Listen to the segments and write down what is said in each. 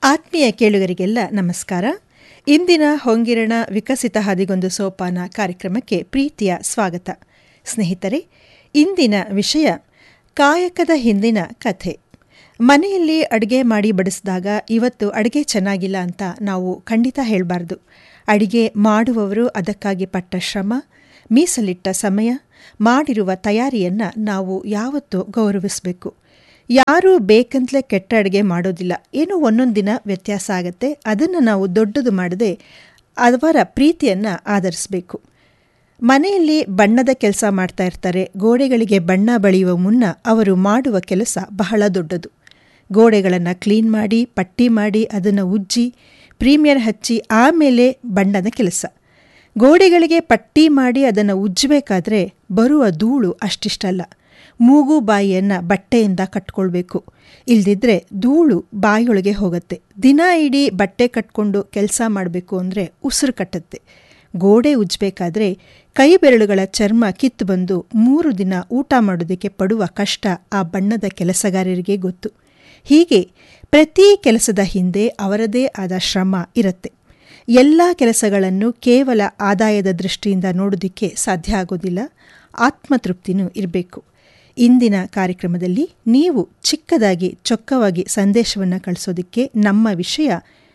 ಆತ್ಮೀಯ ಕೇಳುಗರಿಗೆಲ್ಲ ನಮಸ್ಕಾರ ಇಂದಿನ ಹೊಂಗಿರಣ ವಿಕಸಿತ ಹಾದಿಗೊಂದು ಸೋಪಾನ ಕಾರ್ಯಕ್ರಮಕ್ಕೆ ಪ್ರೀತಿಯ ಸ್ವಾಗತ ಸ್ನೇಹಿತರೆ ಇಂದಿನ ವಿಷಯ ಕಾಯಕದ ಹಿಂದಿನ ಕಥೆ ಮನೆಯಲ್ಲಿ ಅಡುಗೆ ಮಾಡಿ ಬಡಿಸಿದಾಗ ಇವತ್ತು ಅಡುಗೆ ಚೆನ್ನಾಗಿಲ್ಲ ಅಂತ ನಾವು ಖಂಡಿತ ಹೇಳಬಾರ್ದು ಅಡಿಗೆ ಮಾಡುವವರು ಅದಕ್ಕಾಗಿ ಪಟ್ಟ ಶ್ರಮ ಮೀಸಲಿಟ್ಟ ಸಮಯ ಮಾಡಿರುವ ತಯಾರಿಯನ್ನು ನಾವು ಯಾವತ್ತೂ ಗೌರವಿಸಬೇಕು ಯಾರೂ ಬೇಕಂತಲೇ ಕೆಟ್ಟ ಅಡುಗೆ ಮಾಡೋದಿಲ್ಲ ಏನೋ ಒಂದೊಂದು ದಿನ ವ್ಯತ್ಯಾಸ ಆಗುತ್ತೆ ಅದನ್ನು ನಾವು ದೊಡ್ಡದು ಮಾಡದೆ ಅವರ ಪ್ರೀತಿಯನ್ನು ಆಧರಿಸಬೇಕು ಮನೆಯಲ್ಲಿ ಬಣ್ಣದ ಕೆಲಸ ಮಾಡ್ತಾ ಇರ್ತಾರೆ ಗೋಡೆಗಳಿಗೆ ಬಣ್ಣ ಬಳಿಯುವ ಮುನ್ನ ಅವರು ಮಾಡುವ ಕೆಲಸ ಬಹಳ ದೊಡ್ಡದು ಗೋಡೆಗಳನ್ನು ಕ್ಲೀನ್ ಮಾಡಿ ಪಟ್ಟಿ ಮಾಡಿ ಅದನ್ನು ಉಜ್ಜಿ ಪ್ರೀಮಿಯರ್ ಹಚ್ಚಿ ಆಮೇಲೆ ಬಣ್ಣದ ಕೆಲಸ ಗೋಡೆಗಳಿಗೆ ಪಟ್ಟಿ ಮಾಡಿ ಅದನ್ನು ಉಜ್ಜಬೇಕಾದ್ರೆ ಬರುವ ಧೂಳು ಅಷ್ಟಿಷ್ಟಲ್ಲ ಮೂಗು ಬಾಯಿಯನ್ನು ಬಟ್ಟೆಯಿಂದ ಕಟ್ಕೊಳ್ಬೇಕು ಇಲ್ದಿದ್ರೆ ಧೂಳು ಬಾಯಿಯೊಳಗೆ ಹೋಗುತ್ತೆ ದಿನ ಇಡೀ ಬಟ್ಟೆ ಕಟ್ಕೊಂಡು ಕೆಲಸ ಮಾಡಬೇಕು ಅಂದರೆ ಉಸಿರು ಕಟ್ಟುತ್ತೆ ಗೋಡೆ ಉಜ್ಜಬೇಕಾದ್ರೆ ಕೈ ಬೆರಳುಗಳ ಚರ್ಮ ಕಿತ್ತು ಬಂದು ಮೂರು ದಿನ ಊಟ ಮಾಡೋದಕ್ಕೆ ಪಡುವ ಕಷ್ಟ ಆ ಬಣ್ಣದ ಕೆಲಸಗಾರರಿಗೆ ಗೊತ್ತು ಹೀಗೆ ಪ್ರತಿ ಕೆಲಸದ ಹಿಂದೆ ಅವರದೇ ಆದ ಶ್ರಮ ಇರುತ್ತೆ ಎಲ್ಲ ಕೆಲಸಗಳನ್ನು ಕೇವಲ ಆದಾಯದ ದೃಷ್ಟಿಯಿಂದ ನೋಡೋದಕ್ಕೆ ಸಾಧ್ಯ ಆಗೋದಿಲ್ಲ ಆತ್ಮತೃಪ್ತಿನೂ ಇರಬೇಕು ಇಂದಿನ ಕಾರ್ಯಕ್ರಮದಲ್ಲಿ ನೀವು ಚಿಕ್ಕದಾಗಿ ಚೊಕ್ಕವಾಗಿ ಸಂದೇಶವನ್ನು ಕಳಿಸೋದಕ್ಕೆ ನಮ್ಮ ವಿಷಯ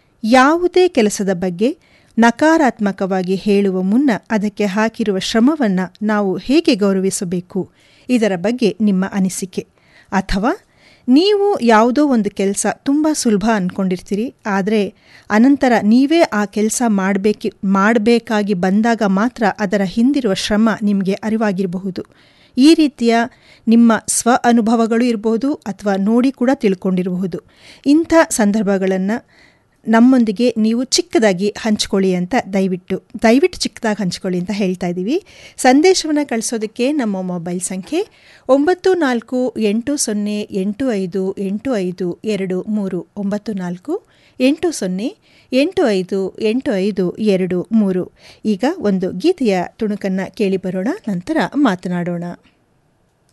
ಯಾವುದೇ ಕೆಲಸದ ಬಗ್ಗೆ ನಕಾರಾತ್ಮಕವಾಗಿ ಹೇಳುವ ಮುನ್ನ ಅದಕ್ಕೆ ಹಾಕಿರುವ ಶ್ರಮವನ್ನು ನಾವು ಹೇಗೆ ಗೌರವಿಸಬೇಕು ಇದರ ಬಗ್ಗೆ ನಿಮ್ಮ ಅನಿಸಿಕೆ ಅಥವಾ ನೀವು ಯಾವುದೋ ಒಂದು ಕೆಲಸ ತುಂಬ ಸುಲಭ ಅಂದ್ಕೊಂಡಿರ್ತೀರಿ ಆದರೆ ಅನಂತರ ನೀವೇ ಆ ಕೆಲಸ ಮಾಡಬೇಕಿ ಮಾಡಬೇಕಾಗಿ ಬಂದಾಗ ಮಾತ್ರ ಅದರ ಹಿಂದಿರುವ ಶ್ರಮ ನಿಮಗೆ ಅರಿವಾಗಿರಬಹುದು ಈ ರೀತಿಯ ನಿಮ್ಮ ಸ್ವ ಅನುಭವಗಳು ಇರಬಹುದು ಅಥವಾ ನೋಡಿ ಕೂಡ ತಿಳ್ಕೊಂಡಿರಬಹುದು ಇಂಥ ಸಂದರ್ಭಗಳನ್ನು ನಮ್ಮೊಂದಿಗೆ ನೀವು ಚಿಕ್ಕದಾಗಿ ಹಂಚ್ಕೊಳ್ಳಿ ಅಂತ ದಯವಿಟ್ಟು ದಯವಿಟ್ಟು ಚಿಕ್ಕದಾಗಿ ಹಂಚ್ಕೊಳ್ಳಿ ಅಂತ ಹೇಳ್ತಾ ಇದ್ದೀವಿ ಸಂದೇಶವನ್ನು ಕಳಿಸೋದಕ್ಕೆ ನಮ್ಮ ಮೊಬೈಲ್ ಸಂಖ್ಯೆ ಒಂಬತ್ತು ನಾಲ್ಕು ಎಂಟು ಸೊನ್ನೆ ಎಂಟು ಐದು ಎಂಟು ಐದು ಎರಡು ಮೂರು ಒಂಬತ್ತು ನಾಲ್ಕು ಎಂಟು ಸೊನ್ನೆ ಎಂಟು ಐದು ಎಂಟು ಐದು ಎರಡು ಮೂರು ಈಗ ಒಂದು ಗೀತೆಯ ತುಣುಕನ್ನು ಕೇಳಿ ಬರೋಣ ನಂತರ ಮಾತನಾಡೋಣ